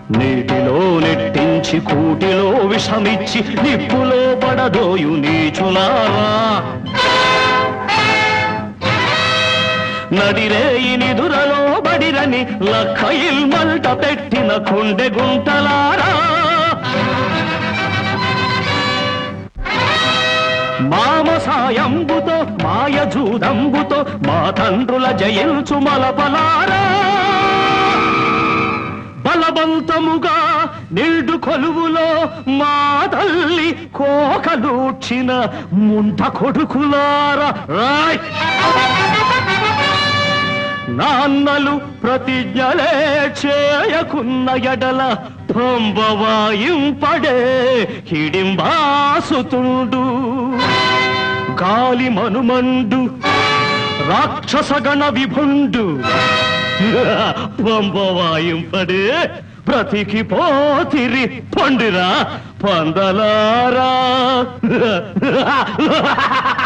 నీటిలో నెట్టించి కూటిలో విషమిచ్చి నిప్పులో పడదోయు నీచులారా నడిరేయి నిదురలో బడిరని లక్కయిల్ మల్ట పెట్టిన కొండె గుంటలారా మామ సాయంబుతో మాయ జూదంబుతో మా తండ్రుల జయించు మలపలారా బలవంతముగా నిండు కొలువులో మా తల్లి కోకలూడ్చిన ముంత కొడుకులారా రాయ్ నాన్నలు ప్రతిజ్ఞలే చేయకున్న ఎడల పంబవాయింపడే హిడింబాసుతుండు గాలి మనుమండు రాక్షసగణ విభుండు పంబవాయింపడే బ్రతికి పోతిరి పండిరా పందలారా